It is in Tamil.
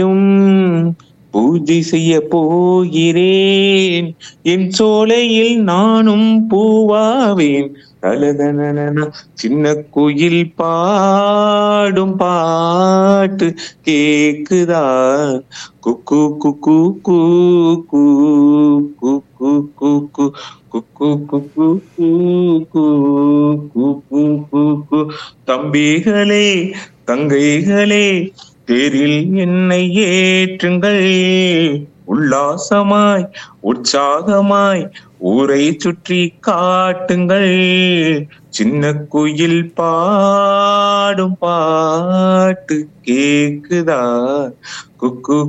பூஜை செய்ய போகிறேன் என் சோலையில் நானும் பூவாவேன் தலதனன சின்ன குயில் பாடும் பாட்டு கேக்குதா குக்கு குக்கு கூ கூ குக்கு குக்கு குக்கு குக்கு கூ கூ குக்கு குக்கு தம்பிகளே தங்கைகளே தேரில் என்னை ஏற்றுங்கள் உல்லாசமாய் உற்சாகமாய் ஊரை சுற்றி காட்டுங்கள் சின்ன குயில் பாடும் பாட்டு கேக்குதா குக்கு